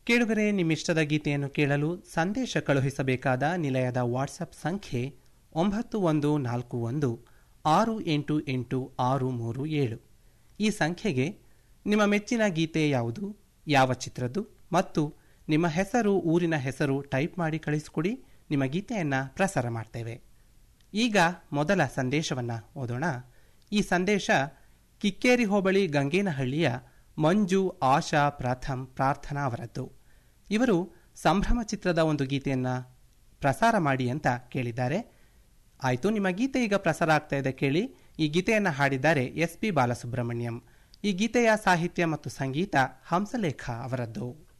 ಕೇಳುಗರೆ ನಿಮ್ಮಿಷ್ಟದ ಗೀತೆಯನ್ನು ಕೇಳಲು ಸಂದೇಶ ಕಳುಹಿಸಬೇಕಾದ ನಿಲಯದ ವಾಟ್ಸಪ್ ಸಂಖ್ಯೆ ಒಂಬತ್ತು ಒಂದು ನಾಲ್ಕು ಒಂದು ಆರು ಎಂಟು ಎಂಟು ಆರು ಮೂರು ಏಳು ಈ ಸಂಖ್ಯೆಗೆ ನಿಮ್ಮ ಮೆಚ್ಚಿನ ಗೀತೆ ಯಾವುದು ಯಾವ ಚಿತ್ರದ್ದು ಮತ್ತು ನಿಮ್ಮ ಹೆಸರು ಊರಿನ ಹೆಸರು ಟೈಪ್ ಮಾಡಿ ಕಳಿಸಿಕೊಡಿ ನಿಮ್ಮ ಗೀತೆಯನ್ನು ಪ್ರಸಾರ ಮಾಡ್ತೇವೆ ಈಗ ಮೊದಲ ಸಂದೇಶವನ್ನು ಓದೋಣ ಈ ಸಂದೇಶ ಕಿಕ್ಕೇರಿ ಹೋಬಳಿ ಗಂಗೇನಹಳ್ಳಿಯ ಮಂಜು ಆಶಾ ಪ್ರಥಮ್ ಪ್ರಾರ್ಥನಾ ಅವರದ್ದು ಇವರು ಸಂಭ್ರಮ ಚಿತ್ರದ ಒಂದು ಗೀತೆಯನ್ನು ಪ್ರಸಾರ ಮಾಡಿ ಅಂತ ಕೇಳಿದ್ದಾರೆ ಆಯಿತು ನಿಮ್ಮ ಗೀತೆ ಈಗ ಪ್ರಸಾರ ಆಗ್ತಾ ಇದೆ ಕೇಳಿ ಈ ಗೀತೆಯನ್ನು ಹಾಡಿದ್ದಾರೆ ಎಸ್ ಪಿ ಬಾಲಸುಬ್ರಹ್ಮಣ್ಯಂ ಈ ಗೀತೆಯ ಸಾಹಿತ್ಯ ಮತ್ತು ಸಂಗೀತ ಹಂಸಲೇಖ ಅವರದ್ದು